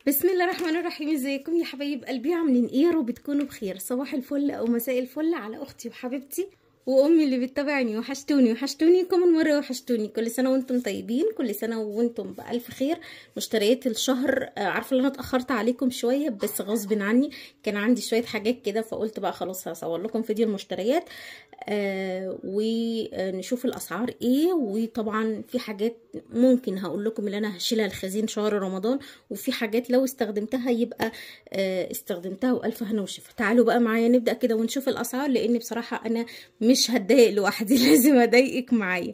بسم الله الرحمن الرحيم ازيكم يا حبايب قلبي عاملين ايه يا رب تكونوا بخير صباح الفل او مساء الفل على اختي وحبيبتي وامي اللي بتتابعني وحشتوني وحشتوني كمان مره وحشتوني كل سنه وانتم طيبين كل سنه وانتم بالف خير مشتريات الشهر آه، عارفه ان انا اتاخرت عليكم شويه بس غصب عني كان عندي شويه حاجات كده فقلت بقى خلاص هصور لكم فيديو المشتريات آه ونشوف الاسعار ايه وطبعا في حاجات ممكن هقول لكم اللي انا هشيلها لخزين شهر رمضان وفي حاجات لو استخدمتها يبقى آه استخدمتها والف هنا وشفا تعالوا بقى معايا نبدا كده ونشوف الاسعار لان بصراحه انا مش هتضايق لوحدي لازم اضايقك معايا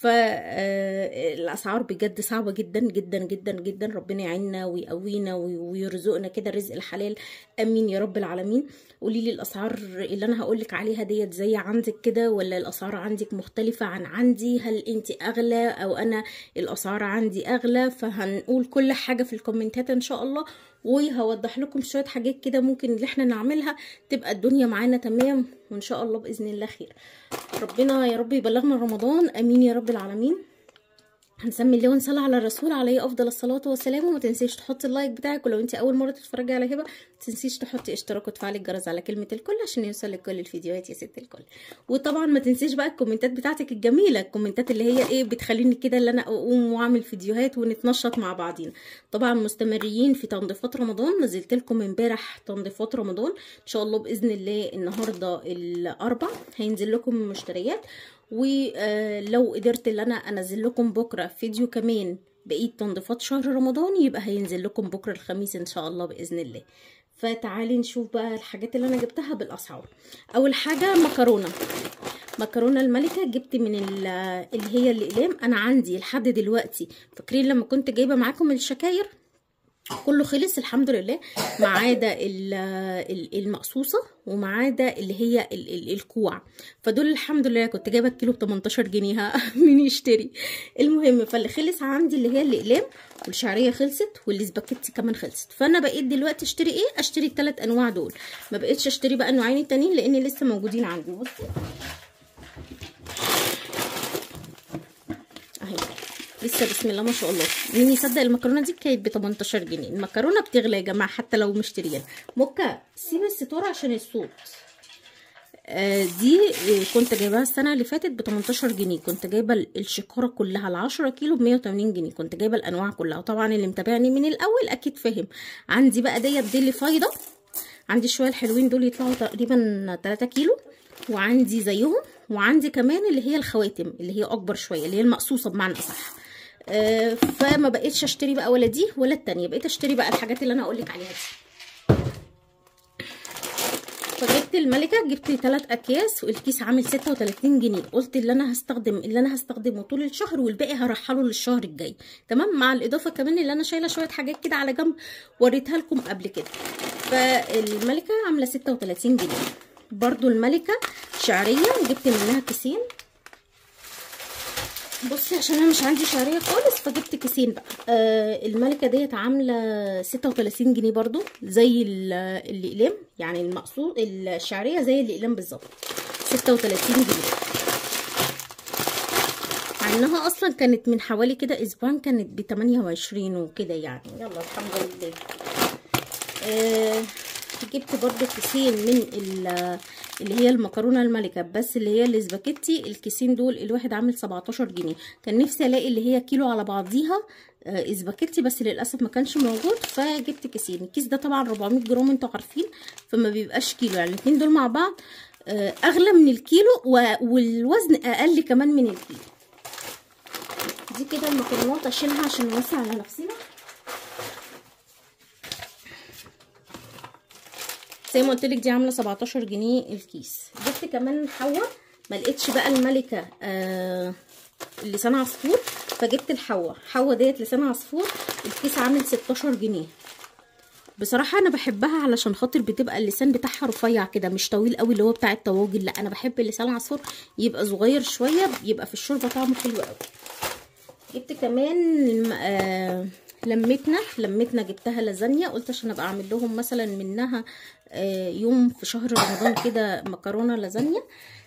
فالاسعار بجد صعبه جدا جدا جدا جدا ربنا يعيننا ويقوينا وي- ويرزقنا كده رزق الحلال امين يا رب العالمين قولي لي الاسعار اللي انا هقول لك عليها ديت زي عندك كده ولا الاسعار عندك مختلفه عن عندي هل انت اغلى او انا الاسعار عندي اغلى فهنقول كل حاجه في الكومنتات ان شاء الله وهوضح لكم شويه حاجات كده ممكن اللي احنا نعملها تبقى الدنيا معانا تمام وان شاء الله باذن الله خير ربنا يا رب يبلغنا رمضان امين يا رب العالمين هنسمي الله ونصلي على الرسول عليه افضل الصلاه والسلام وما تنسيش تحطي اللايك بتاعك ولو انت اول مره تتفرجي على هبه ما تنسيش تحطي اشتراك وتفعلي الجرس على كلمه الكل عشان يوصلك كل الفيديوهات يا ست الكل وطبعا ما تنسيش بقى الكومنتات بتاعتك الجميله الكومنتات اللي هي ايه بتخليني كده اللي انا اقوم واعمل فيديوهات ونتنشط مع بعضينا طبعا مستمرين في تنظيفات رمضان نزلت لكم امبارح تنظيفات رمضان ان شاء الله باذن الله النهارده الاربع هينزل لكم المشتريات ولو قدرت ان انا انزل لكم بكره فيديو كمان بقيه تنظيفات شهر رمضان يبقى هينزل لكم بكره الخميس ان شاء الله باذن الله فتعالي نشوف بقى الحاجات اللي انا جبتها بالاسعار اول حاجه مكرونه مكرونه الملكه جبت من ال- اللي هي الاقلام انا عندي لحد دلوقتي فاكرين لما كنت جايبه معاكم الشكاير كله خلص الحمد لله ما عدا ال- ال- المقصوصه وما عدا اللي هي ال- ال- الكوع فدول الحمد لله كنت جايبه الكيلو ب 18 جنيه ها مين يشتري المهم فاللي خلص عندي اللي هي الاقلام والشعريه خلصت والسباكيتي كمان خلصت فانا بقيت دلوقتي اشتري ايه اشتري الثلاث انواع دول ما بقيتش اشتري بقى النوعين التانيين لان لسه موجودين عندي بصوا اهي لسه بسم الله ما شاء الله مين يصدق المكرونه دي كانت ب 18 جنيه المكرونه بتغلى يا جماعه حتى لو مشتريينها موكا سيب الستاره عشان الصوت آه دي آه، كنت جايباها السنه اللي فاتت ب 18 جنيه كنت جايبه ال- الشكاره كلها ال 10 كيلو ب 180 جنيه كنت جايبه الانواع كلها طبعا اللي متابعني من الاول اكيد فاهم عندي بقى ديت دي اللي فايضه عندي شويه الحلوين دول يطلعوا تقريبا 3 كيلو وعندي زيهم وعندي كمان اللي هي الخواتم اللي هي اكبر شويه اللي هي المقصوصه بمعنى اصح آه، فما بقيتش اشتري بقى ولا دي ولا التانية بقيت اشتري بقى الحاجات اللي انا اقولك عليها دي فجبت الملكه جبت ثلاث اكياس والكيس عامل 36 جنيه قلت اللي انا هستخدم اللي انا هستخدمه طول الشهر والباقي هرحله للشهر الجاي تمام مع الاضافه كمان اللي انا شايله شويه حاجات كده على جنب وريتها لكم قبل كده فالملكه عامله 36 جنيه برضو الملكه شعريه جبت منها كيسين بصي عشان انا مش عندي شعريه خالص فجبت كيسين بقى آه الملكه ديت عامله 36 جنيه برضو زي ال- الاقلام يعني المقصود الشعريه زي الاقلام بالظبط 36 جنيه مع انها اصلا كانت من حوالي كده اسبوعين كانت ب 28 وكده يعني يلا الحمد لله آه جبت برضو كيسين من ال- اللي هي المكرونه الملكه بس اللي هي الاسباجيتي الكيسين دول الواحد عامل 17 جنيه كان نفسي الاقي اللي هي كيلو على بعضيها آه، اسباجيتي بس للاسف ما كانش موجود فجبت كيسين الكيس ده طبعا 400 جرام انتوا عارفين فما بيبقاش كيلو يعني الاثنين دول مع بعض آه، اغلى من الكيلو و- والوزن اقل كمان من الكيلو دي كده المكرونات اشيلها عشان نوسع على نفسنا زي ما قلت لك دي عامله 17 جنيه الكيس جبت كمان حوا ما لقيتش بقى الملكه آه لسان عصفور فجبت الحوا حوا ديت لسان عصفور الكيس عامل 16 جنيه بصراحه انا بحبها علشان خاطر بتبقى اللسان بتاعها رفيع كده مش طويل قوي اللي هو بتاع الطواجن لا انا بحب اللسان العصفور يبقى صغير شويه يبقى في الشوربه طعمه حلو قوي جبت كمان الم- آه لمتنا لمتنا جبتها لازانيا قلت عشان ابقى اعمل لهم مثلا منها آه يوم في شهر رمضان كده مكرونه لازانيا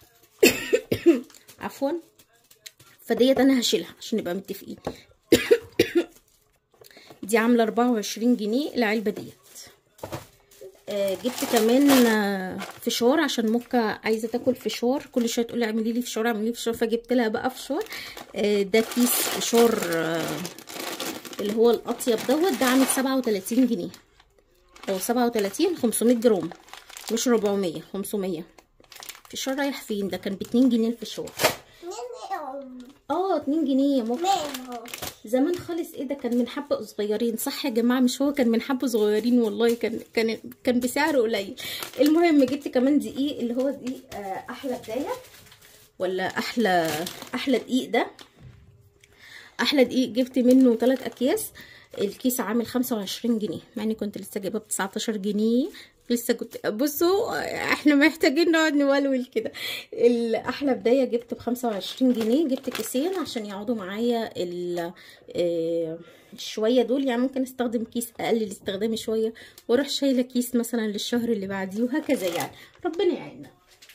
عفوا فديت انا هشيلها عشان نبقى متفقين دي عامله 24 جنيه العلبه ديت آه، جبت كمان آه، فشار عشان موكا عايزه تاكل فشار كل شويه تقول لي اعملي لي فشار اعملي لي فشار فجبت لها بقى فشار آه، ده كيس فشار آه، اللي هو الاطيب دوت ده عامل 37 جنيه او 37 500 جرام مش 400 500 فشار رايح فين ده كان ب 2 جنيه الفشار اه 2 جنيه يا موكا زمان خالص ايه ده كان من حبة صغيرين صح يا جماعة مش هو كان من حبة صغيرين والله كان كان كان بسعر قليل المهم جبت كمان دقيق اللي هو دقيق آه، احلى بداية ولا احلى احلى دقيق ده احلى دقيق جبت منه ثلاث اكياس الكيس عامل 25 جنيه مع اني كنت لسه جايبه ب 19 جنيه لسه كنت بصوا احنا محتاجين نقعد نولول كده الاحلى بدايه جبت ب 25 جنيه جبت كيسين عشان يقعدوا معايا ال آه، شويه دول يعني ممكن استخدم كيس اقلل استخدامي شويه واروح شايله كيس مثلا للشهر اللي بعديه وهكذا يعني ربنا يعيننا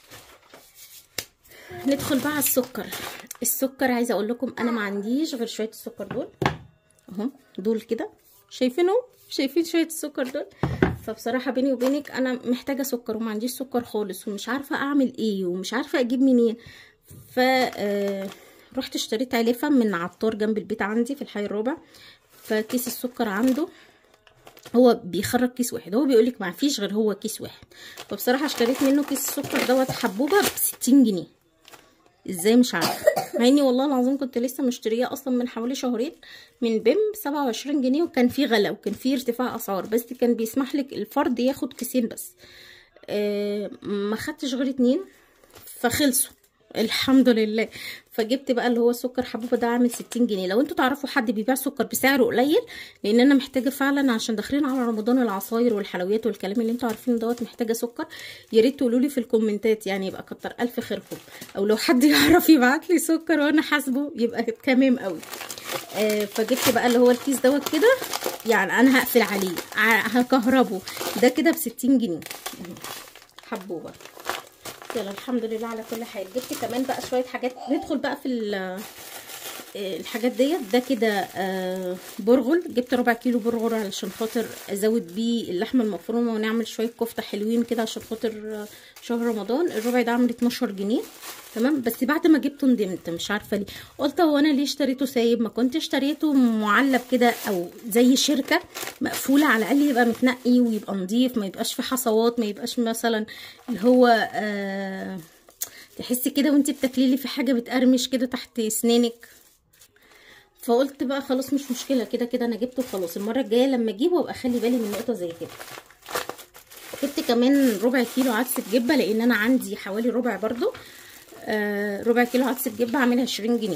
ندخل بقى على السكر السكر عايزه اقول لكم انا ما عنديش غير شويه السكر دول اهو دول كده شايفينهم شايفين شويه السكر دول فبصراحه بيني وبينك انا محتاجه سكر وما عنديش سكر خالص ومش عارفه اعمل ايه ومش عارفه اجيب منين ف آه، رحت اشتريت علفه من عطار جنب البيت عندي في الحي الرابع فكيس السكر عنده هو بيخرج كيس واحد هو بيقولك ما فيش غير هو كيس واحد فبصراحه اشتريت منه كيس السكر دوت حبوبه ب 60 جنيه ازاي مش عارفه مع اني والله العظيم كنت لسه مشتريه اصلا من حوالي شهرين من بيم 27 جنيه وكان في غلا وكان في ارتفاع اسعار بس كان بيسمح لك الفرد ياخد كيسين بس آه ما خدتش غير اتنين فخلصوا الحمد لله فجبت بقى اللي هو سكر حبوبه ده عامل 60 جنيه لو انتوا تعرفوا حد بيبيع سكر بسعره قليل لان انا محتاجه فعلا عشان داخلين على رمضان العصاير والحلويات والكلام اللي انتوا عارفينه دوت محتاجه سكر يا ريت تقولوا لي في الكومنتات يعني يبقى كتر الف خيركم او لو حد يعرف يبعت لي سكر وانا حاسبه يبقى تمام قوي آه فجبت بقى اللي هو الكيس دوت كده يعني انا هقفل عليه ع- هكهربه ده كده ب 60 جنيه حبوبه يلا الحمد لله على كل حال جبت كمان بقى شويه حاجات ندخل بقى في ال- آه، الحاجات ديت ده كده آه، برغل جبت ربع كيلو برغل علشان خاطر ازود بيه اللحمه المفرومه ونعمل شويه كفته حلوين كده عشان خاطر آه، شهر رمضان الربع ده عامل 12 جنيه تمام بس بعد ما جبته ندمت مش عارفه ليه قلت هو انا ليه اشتريته سايب ما كنت اشتريته معلب كده او زي شركه مقفوله على الاقل يبقى متنقي ويبقى نظيف ما يبقاش في حصوات ما يبقاش مثلا اللي هو آه تحسي كده وانت بتاكلي لي في حاجه بتقرمش كده تحت اسنانك فقلت بقى خلاص مش مشكله كده كده انا جبته خلاص المره الجايه لما اجيبه ابقى اخلي بالي من نقطه زي كده جبت كمان ربع كيلو عدس بجبه لان انا عندي حوالي ربع برضو آه ربع كيلو عدس بجبه عامل عشرين جنيه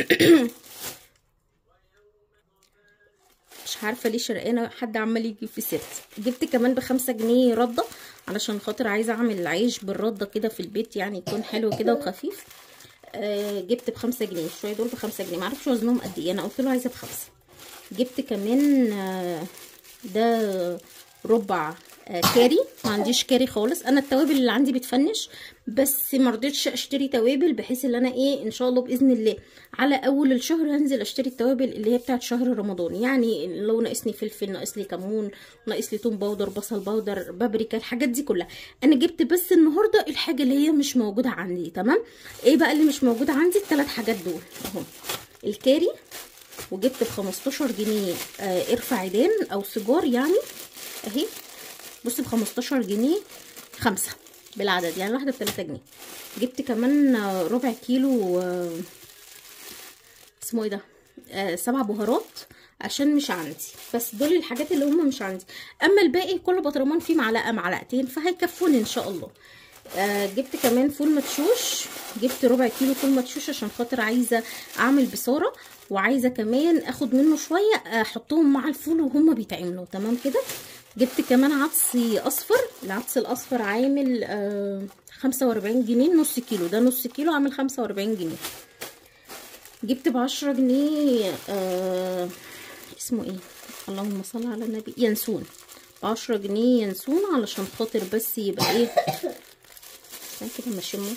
مش عارفه ليه شرقانه حد عمال يجيب في سيرتي جبت كمان بخمسة جنيه رده علشان خاطر عايزه اعمل العيش بالرده كده في البيت يعني يكون حلو كده وخفيف آه جبت بخمسة جنيه شويه دول بخمسة جنيه معرفش وزنهم قد ايه انا قلت له عايزه بخمسة جبت كمان آه ده ربع آه كاري ما عنديش كاري خالص انا التوابل اللي عندي بتفنش بس ما رضيتش اشتري توابل بحيث ان انا ايه ان شاء الله باذن الله على اول الشهر هنزل اشتري التوابل اللي هي بتاعت شهر رمضان يعني لو ناقصني فلفل ناقص لي كمون ناقص لي توم باودر بصل باودر بابريكا الحاجات دي كلها انا جبت بس النهارده الحاجه اللي هي مش موجوده عندي تمام ايه بقى اللي مش موجود عندي الثلاث حاجات دول اهو الكاري وجبت ب 15 جنيه آه قرفة عيدان او سيجار يعني اهي بصي ب 15 جنيه خمسة بالعدد يعني واحدة ب 3 جنيه جبت كمان آه، ربع كيلو آه، اسمه ايه ده آه سبع بهارات عشان مش عندي بس دول الحاجات اللي هم مش عندي اما الباقي كل بطرمان فيه معلقه معلقتين فهيكفوني ان شاء الله آه جبت كمان فول مدشوش جبت ربع كيلو فول مدشوش عشان خاطر عايزه اعمل بصاره وعايزه كمان اخد منه شويه احطهم مع الفول وهما بيتعملوا تمام كده جبت كمان عدس اصفر العدس الاصفر عامل آه 45 جنيه نص كيلو ده نص كيلو عامل 45 جنيه جبت بعشرة جنيه آه اسمه ايه اللهم صل على النبي ينسون بعشرة جنيه ينسون علشان خاطر بس يبقى ايه استنى كده ما اشمه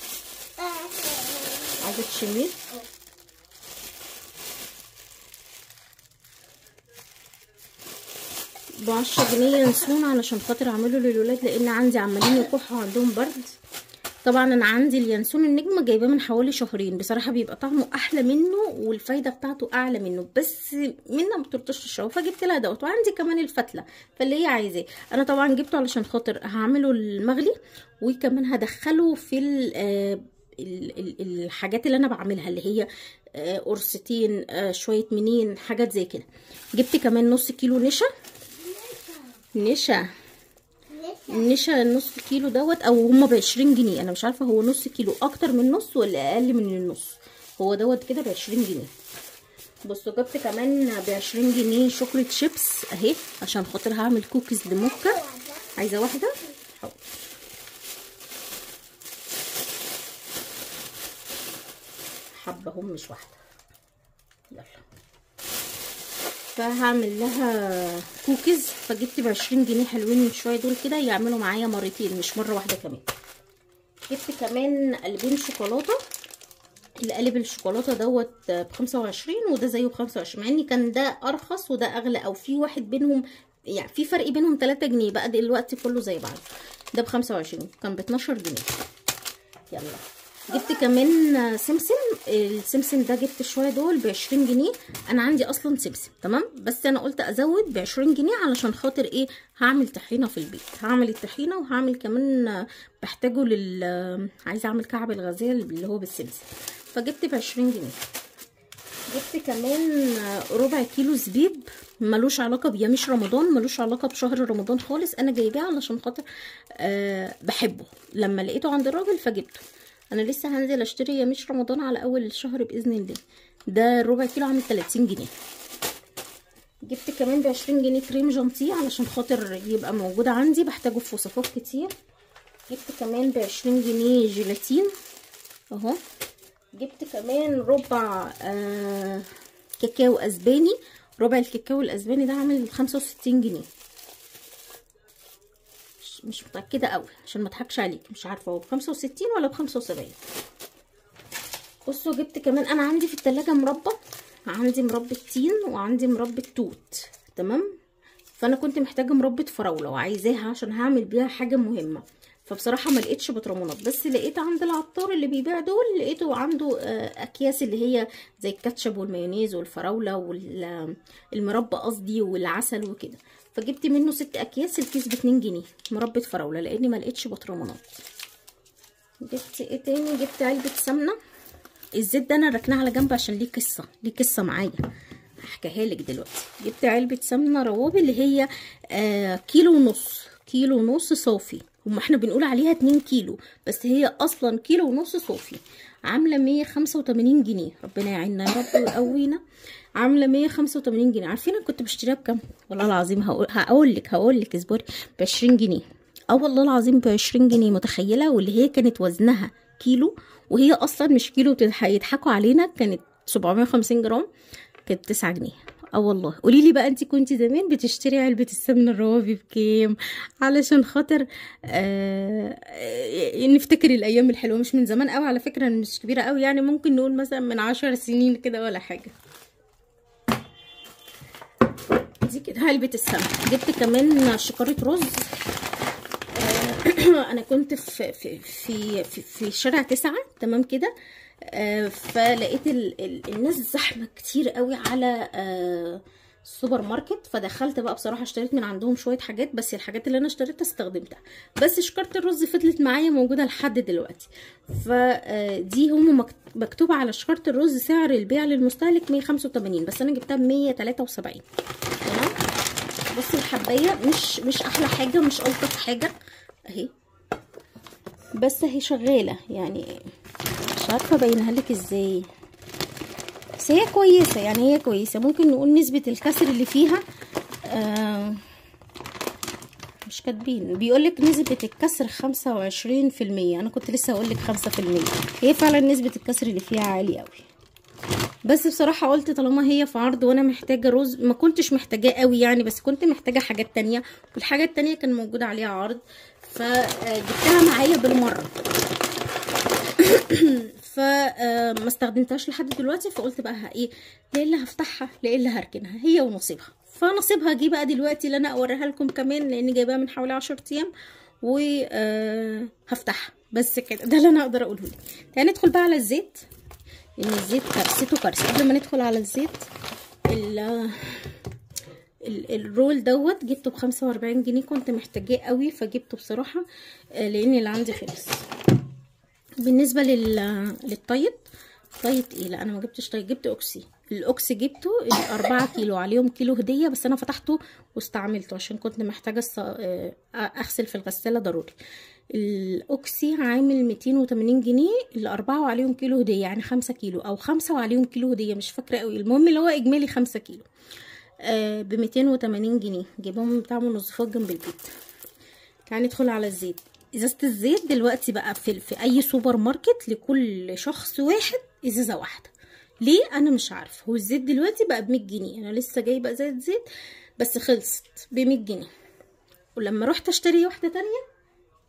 عايزه تشميه ب 10 جنيه ينسون علشان خاطر اعمله للولاد لان عندي عمالين يكحوا عندهم برد طبعا انا عندي اليانسون النجمه جايباه من حوالي شهرين بصراحه بيبقى طعمه احلى منه والفايده بتاعته اعلى منه بس منها ما بترطش تشربه فجبت لها دوت وعندي كمان الفتله فاللي هي عايزاه انا طبعا جبته علشان خاطر هعمله المغلي وكمان هدخله في ال آه ال ال الحاجات اللي انا بعملها اللي هي آه قرصتين آه شويه منين حاجات زي كده جبت كمان نص كيلو نشا نشا النشا نص كيلو دوت او هما بعشرين جنيه انا مش عارفه هو نص كيلو اكتر من نص ولا اقل من النص هو دوت كده بعشرين جنيه بصوا جبت كمان بعشرين جنيه شوكولات شيبس اهي عشان خاطر هعمل كوكيز لموكا عايزه واحده حاضر حبه هم مش واحده يلا فهعمل لها كوكيز فجبت بعشرين جنيه حلوين من شويه دول كده يعملوا معايا مرتين مش مره واحده كمان جبت كمان قلبين شوكولاته القالب الشوكولاته دوت بخمسة وعشرين وده زيه بخمسة وعشرين مع ان كان ده ارخص وده اغلى او في واحد بينهم يعني في فرق بينهم تلاتة جنيه بقى دلوقتي كله زي بعض ده بخمسة وعشرين كان باتناشر جنيه يلا جبت كمان سمسم السمسم ده جبت شويه دول بعشرين جنيه انا عندي اصلا سمسم تمام بس انا قلت ازود بعشرين جنيه علشان خاطر ايه هعمل طحينه في البيت هعمل الطحينه وهعمل كمان بحتاجه لل عايزه اعمل كعب الغزال اللي هو بالسمسم فجبت بعشرين جنيه جبت كمان ربع كيلو زبيب ملوش علاقة بياميش رمضان ملوش علاقة بشهر رمضان خالص انا جايباه علشان خاطر أه بحبه لما لقيته عند الراجل فجبته انا لسه هنزل اشتري ياميش رمضان على اول الشهر باذن الله ده ربع كيلو عامل 30 جنيه جبت كمان ب 20 جنيه كريم جانتيه علشان خاطر يبقى موجود عندي بحتاجه في وصفات كتير جبت كمان ب 20 جنيه جيلاتين اهو جبت كمان ربع آه كاكاو اسباني ربع الكاكاو الاسباني ده عامل 65 جنيه مش متاكده قوي عشان ما اضحكش عليك مش عارفه هو ب 65 ولا ب 75 بصوا جبت كمان انا عندي في التلاجة مربى عندي مربى تين وعندي مربى توت تمام فانا كنت محتاجه مربى فراوله وعايزاها عشان هعمل بيها حاجه مهمه فبصراحه ما لقيتش بطرمانات بس لقيت عند العطار اللي بيبيع دول لقيته عنده اكياس اللي هي زي الكاتشب والمايونيز والفراوله والمربى قصدي والعسل وكده فجبت منه ست اكياس الكيس باتنين جنيه مربى فراوله لاني ما لقيتش بطرمانات جبت ايه تاني جبت علبه سمنه الزيت ده انا ركناه على جنب عشان ليه قصه ليه قصه معايا هحكيها لك دلوقتي جبت علبه سمنه روابي اللي هي آه كيلو ونص كيلو ونص صافي هما احنا بنقول عليها اتنين كيلو بس هي اصلا كيلو ونص صافي عامله مية خمسة وتمانين جنيه ربنا يعيننا يا رب ويقوينا عامله مية خمسة وتمانين جنيه عارفين انا كنت بشتريها بكام والله العظيم هقول هقول لك هقول لك اصبري بعشرين جنيه اه والله العظيم بعشرين جنيه متخيله واللي هي كانت وزنها كيلو وهي اصلا مش كيلو هيضحكوا علينا كانت سبعمية وخمسين جرام كانت تسعة جنيه اه والله قولي لي بقى انت كنتي زمان بتشتري علبه السمنه الروابي بكام علشان خاطر آه نفتكر الايام الحلوه مش من زمان قوي على فكره مش كبيره قوي يعني ممكن نقول مثلا من عشر سنين كده ولا حاجه دي كده علبه السمنه جبت كمان شكاره رز آه انا كنت في في في في, في شارع تسعة تمام كده آه فلقيت ال ال الناس زحمه كتير قوي على آه السوبر ماركت فدخلت بقى بصراحه اشتريت من عندهم شويه حاجات بس الحاجات اللي انا اشتريتها استخدمتها بس شكاره الرز فضلت معايا موجوده لحد دلوقتي فدي هم مكتوب على شكاره الرز سعر البيع للمستهلك 185 بس انا جبتها ب 173 تمام بصي الحبايه مش مش احلى حاجه مش الطف حاجه اهي بس اهي شغاله يعني مش عارفه ابينها لك ازاي بس هي كويسه يعني هي كويسه ممكن نقول نسبه الكسر اللي فيها آه مش كاتبين بيقولك نسبة الكسر خمسة وعشرين في المية أنا كنت لسه هقولك خمسة في المية هي فعلا نسبة الكسر اللي فيها عالية أوي بس بصراحة قلت طالما هي في عرض وانا محتاجة رز ما كنتش محتاجاه قوي يعني بس كنت محتاجة حاجات تانية والحاجة التانية كان موجود عليها عرض فجبتها معايا بالمرة فما استخدمتهاش لحد دلوقتي فقلت بقى ايه لا الا هفتحها لا الا هركنها هي ونصيبها فنصيبها جه بقى دلوقتي اللي انا اوريها لكم كمان لاني جايباها من حوالي 10 ايام وهفتحها بس كده ده اللي انا اقدر اقوله لك تعالي ندخل بقى على الزيت ان الزيت كارثته كارثه قبل ما ندخل على الزيت ال ال- الرول دوت جبته بخمسة واربعين جنيه كنت محتاجاه قوي فجبته بصراحة آه، لان اللي عندي خلص بالنسبة لل للطيط طيط ايه لا انا ما جبتش طيط جبت اوكسي الاوكسي جبته الأربعة كيلو عليهم كيلو هدية بس انا فتحته واستعملته عشان كنت محتاجة الص- آه، اغسل في الغسالة ضروري الاوكسي عامل 280 جنيه الاربعه وعليهم كيلو هديه يعني خمسة كيلو او خمسة وعليهم كيلو هديه مش فاكره قوي المهم اللي هو اجمالي خمسة كيلو آه ب 280 جنيه جايبهم بتاع منظفات جنب البيت تعالي ندخل على الزيت ازازه الزيت دلوقتي بقى في, في اي سوبر ماركت لكل شخص واحد ازازه واحده ليه انا مش عارفه هو الزيت دلوقتي بقى ب 100 جنيه انا لسه جايبه ازازه زيت بس خلصت ب 100 جنيه ولما رحت اشتري واحده تانية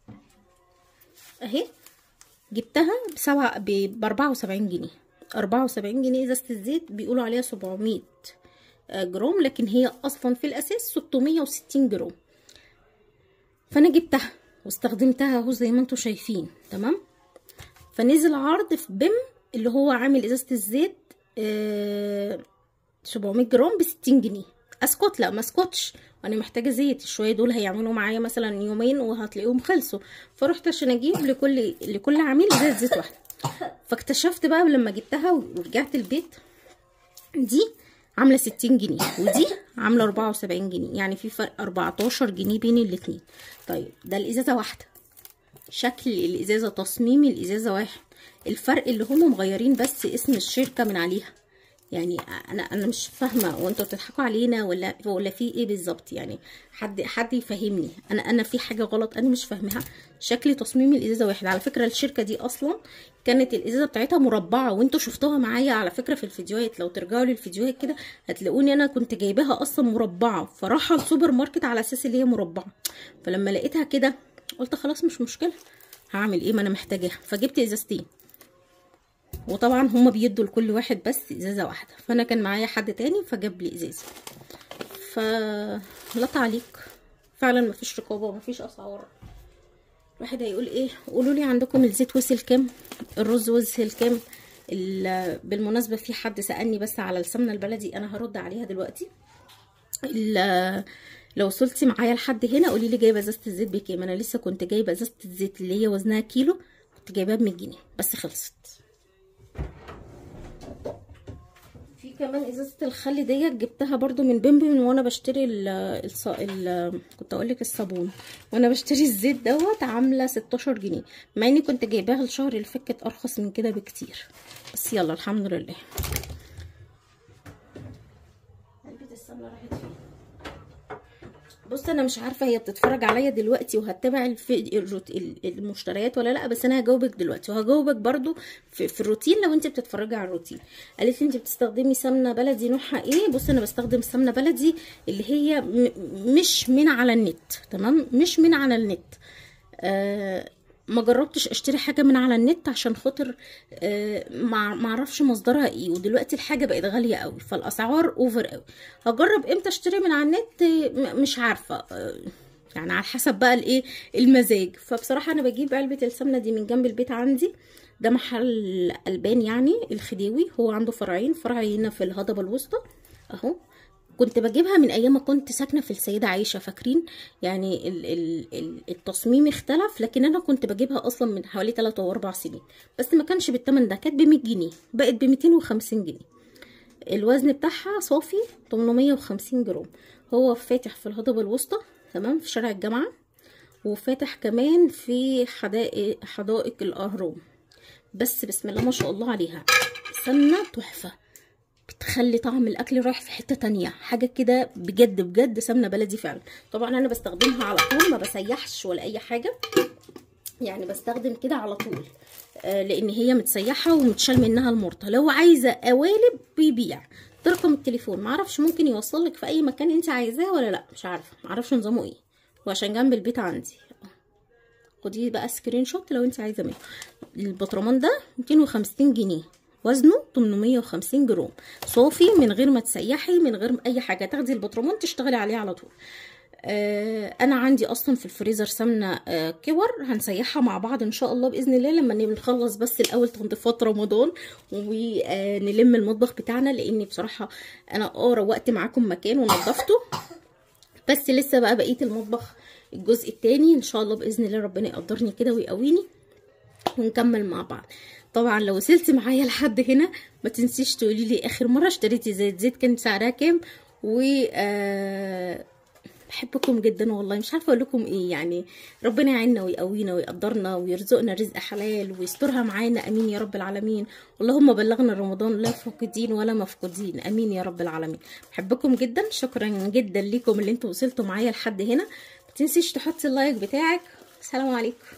اهي جبتها بسبعة ب 74 جنيه 74 جنيه ازازه الزيت بيقولوا عليها 700 جرام لكن هي اصلا في الاساس 660 جرام فانا جبتها واستخدمتها اهو زي ما انتم شايفين تمام فنزل عرض في بيم اللي هو عامل ازازه الزيت آه 700 جرام ب 60 جنيه اسكت لا ما اسكتش انا محتاجه زيت شويه دول هيعملوا معايا مثلا يومين وهتلاقيهم خلصوا فرحت عشان اجيب لكل لكل عميل ازازه زيت واحده فاكتشفت بقى لما جبتها ورجعت البيت دي عامله 60 جنيه ودي عامله 74 جنيه يعني في فرق 14 جنيه بين الاتنين طيب ده الازازه واحده شكل الازازه تصميم الازازه واحد الفرق اللي هم مغيرين بس اسم الشركه من عليها يعني انا انا مش فاهمه وانتوا بتضحكوا علينا ولا ولا في ايه بالظبط يعني حد حد يفهمني انا انا في حاجه غلط انا مش فاهمها شكل تصميم الازازه واحد على فكره الشركه دي اصلا كانت الازازه بتاعتها مربعه وانتوا شفتوها معايا على فكره في الفيديوهات لو ترجعوا للفيديوهات كده هتلاقوني انا كنت جايباها اصلا مربعه فراحه السوبر ماركت على اساس اللي هي مربعه فلما لقيتها كده قلت خلاص مش مشكله هعمل ايه ما انا محتاجاها فجبت ازازتين وطبعا هما بيدوا لكل واحد بس ازازه واحده فانا كان معايا حد تاني فجاب لي ازازه فلا تعليق فعلا مفيش رقابه مفيش اسعار الواحد هيقول ايه قولوا لي عندكم الزيت وصل كام الرز وصل كام بالمناسبه في حد سالني بس على السمنه البلدي انا هرد عليها دلوقتي لو وصلتي معايا لحد هنا قولي لي جايبه ازازه الزيت بكام انا لسه كنت جايبه ازازه الزيت اللي هي وزنها كيلو كنت جايباها ب 100 جنيه بس خلصت في كمان ازازه الخل ديت جبتها برضو من بيمبي وانا بشتري ال الص... ال كنت اقول لك الصابون وانا بشتري الزيت دوت عامله 16 جنيه مع اني كنت جايباها الشهر اللي فات كانت ارخص من كده بكتير بس يلا الحمد لله علبه السمنه راحت فين بص انا مش عارفه هي بتتفرج عليا دلوقتي وهتبع المشتريات ولا لا بس انا هجاوبك دلوقتي وهجاوبك برضو في, في الروتين لو انت بتتفرجي على الروتين قالت لي انت بتستخدمي سمنه بلدي نوعها ايه بص انا بستخدم سمنه بلدي اللي هي مش من على النت تمام مش من على النت آه ما جربتش اشتري حاجه من على النت عشان خاطر آه ما اعرفش مصدرها ايه ودلوقتي الحاجه بقت غاليه قوي فالاسعار اوفر قوي هجرب امتى اشتري من على النت مش عارفه آه يعني على حسب بقى الايه المزاج فبصراحه انا بجيب علبه السمنه دي من جنب البيت عندي ده محل البان يعني الخديوي هو عنده فرعين فرع هنا في الهضبه الوسطى اهو كنت بجيبها من ايام ما كنت ساكنه في السيده عائشه فاكرين يعني ال ال التصميم اختلف لكن انا كنت بجيبها اصلا من حوالي 3 او 4 سنين بس ما كانش بالثمن ده كانت ب 100 جنيه بقت ب 250 جنيه الوزن بتاعها صافي 850 جرام هو فاتح في الهضبه الوسطى تمام في شارع الجامعه وفاتح كمان في حدائق حدائق الاهرام بس بسم الله ما شاء الله عليها سمنه تحفه بتخلي طعم الاكل رايح في حته تانية حاجه كده بجد بجد سمنه بلدي فعلا طبعا انا بستخدمها على طول ما بسيحش ولا اي حاجه يعني بستخدم كده على طول آه لان هي متسيحه ومتشال منها المرطه لو عايزه قوالب بيبيع ده رقم التليفون معرفش ممكن يوصلك في اي مكان انت عايزاه ولا لا مش عارفه معرفش نظامه ايه وعشان جنب البيت عندي خدي بقى سكرين شوت لو انت عايزه منه البطرمان ده 250 جنيه وزنه 850 جرام صافي من غير ما تسيحي من غير اي حاجه تاخدي البطرمان تشتغلي عليه على طول آه انا عندي اصلا في الفريزر سمنه آه كور هنسيحها مع بعض ان شاء الله باذن الله لما نخلص بس الاول تنظيفات رمضان ونلم المطبخ بتاعنا لاني بصراحه انا اه روقت معاكم مكان ونظفته بس لسه بقى بقيه المطبخ الجزء التاني ان شاء الله باذن الله ربنا يقدرني كده ويقويني ونكمل مع بعض طبعا لو وصلتي معايا لحد هنا ما تنسيش تقولي لي اخر مره اشتريتي زيت زيت كان سعرها كام و آه بحبكم جدا والله مش عارفه اقول لكم ايه يعني ربنا يعيننا ويقوينا ويقدرنا ويرزقنا رزق حلال ويسترها معانا امين يا رب العالمين اللهم بلغنا رمضان لا فاقدين ولا مفقودين امين يا رب العالمين بحبكم جدا شكرا جدا ليكم اللي انتوا وصلتوا معايا لحد هنا ما تنسيش تحطي اللايك بتاعك السلام عليكم